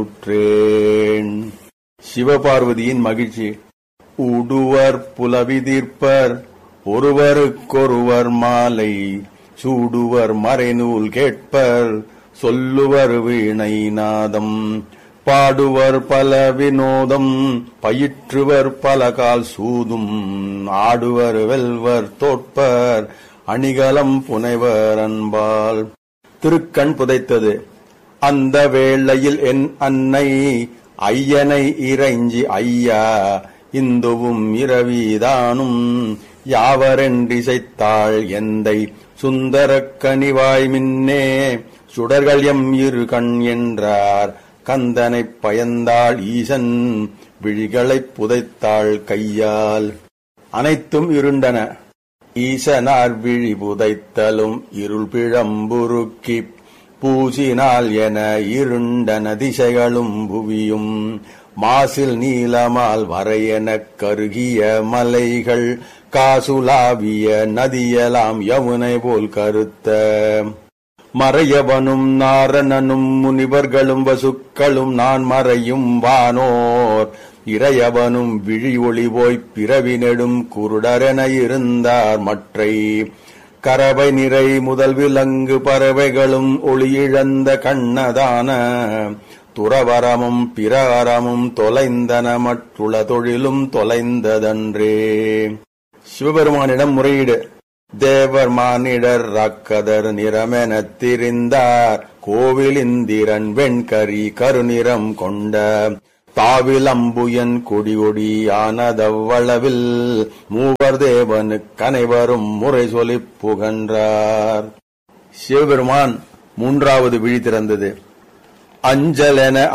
உற்றேன் சிவபார்வதியின் மகிழ்ச்சி உடுவர் புலவிதிர்ப்பர் ஒருவருக்கொருவர் மாலை சூடுவர் மறைநூல் கேட்பர் சொல்லுவர் வீணை நாதம் பாடுவர் பல வினோதம் பயிற்றுவர் பல கால் சூதும் ஆடுவர் வெல்வர் தோற்பர் அணிகலம் புனைவர் அன்பால் திருக்கண் புதைத்தது அந்த வேளையில் என் அன்னை ஐயனை இறைஞ்சி ஐயா இந்துவும் இரவிதானும் யாவரென்றிசைத்தாள் எந்தை சுந்தரக் கனிவாய் மின்னே சுடர்கள் எம் இரு கண் என்றார் கந்தனைப் பயந்தாள் ஈசன் விழிகளைப் புதைத்தாள் கையால் அனைத்தும் இருண்டன ஈசனார் விழி புதைத்தலும் இருள் பிழம்புருக்கிப் பூசினால் என இருண்டன திசைகளும் புவியும் மாசில் நீலமால் வரையெனக் கருகிய மலைகள் காசுலாவிய நதியலாம் யமுனை போல் கருத்த மறையவனும் நாரணனும் முனிவர்களும் வசுக்களும் நான் மறையும் வானோர் இறையவனும் விழி ஒளி போய்ப் பிறவி நெடும் குருடரென இருந்தார் மற்றை கரவை நிறை முதல் விலங்கு பறவைகளும் ஒளியிழந்த கண்ணதான துறவரமும் பிறவரமும் தொலைந்தன மற்றுள தொழிலும் தொலைந்ததன்றே சிவபெருமானிடம் முறையீடு தேவர் மானிடர் ராக்கதர் நிறமெனத் திரிந்தார் கோவில் இந்திரன் வெண்கரி கருநிறம் கொண்ட தாவில் அம்புயன் கொடி கொடியானதவ்வளவில் மூவர் தேவனுக்கு அனைவரும் முறை சொல்லிப் புகன்றார் சிவபெருமான் மூன்றாவது விழி திறந்தது அஞ்சலென